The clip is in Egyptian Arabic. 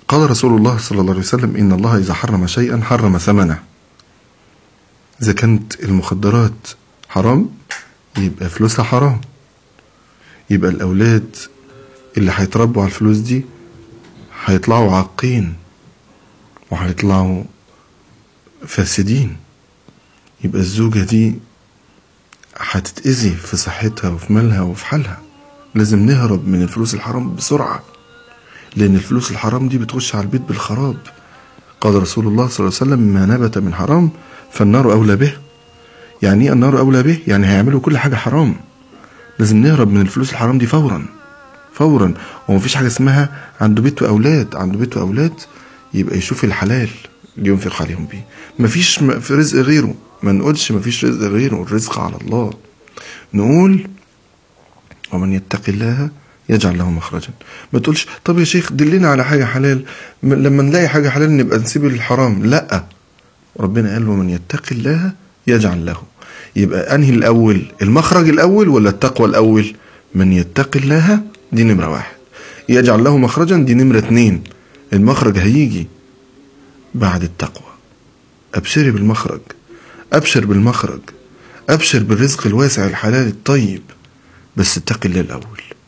قال رسول الله صلى الله عليه وسلم إن الله إذا حرم شيئا حرم ثمنه إذا كانت المخدرات حرام يبقى فلوسها حرام يبقى الأولاد اللي هيتربوا على الفلوس دي هيطلعوا عاقين وهيطلعوا فاسدين يبقى الزوجة دي هتتأذي في صحتها وفي مالها وفي حالها لازم نهرب من الفلوس الحرام بسرعة لأن الفلوس الحرام دي بتخش على البيت بالخراب قال رسول الله صلى الله عليه وسلم ما نبت من حرام فالنار أولى به يعني ايه النار أولى به يعني هيعملوا كل حاجة حرام لازم نهرب من الفلوس الحرام دي فورا فورا ومفيش حاجة اسمها عنده بيت وأولاد عنده بيت وأولاد يبقى يشوف الحلال اللي ينفق عليهم بيه مفيش م- في رزق غيره ما نقولش مفيش رزق غيره الرزق على الله نقول ومن يتق الله يجعل له مخرجا ما تقولش طب يا شيخ دلنا على حاجة حلال م- لما نلاقي حاجة حلال نبقى نسيب الحرام لا ربنا قال ومن يتق الله يجعل له يبقى انهي الاول المخرج الاول ولا التقوى الاول من يتق الله دي نمرة واحد يجعل له مخرجا دي نمرة اتنين المخرج هيجي بعد التقوى ابشري بالمخرج ابشر بالمخرج ابشر بالرزق الواسع الحلال الطيب بس اتق الله الاول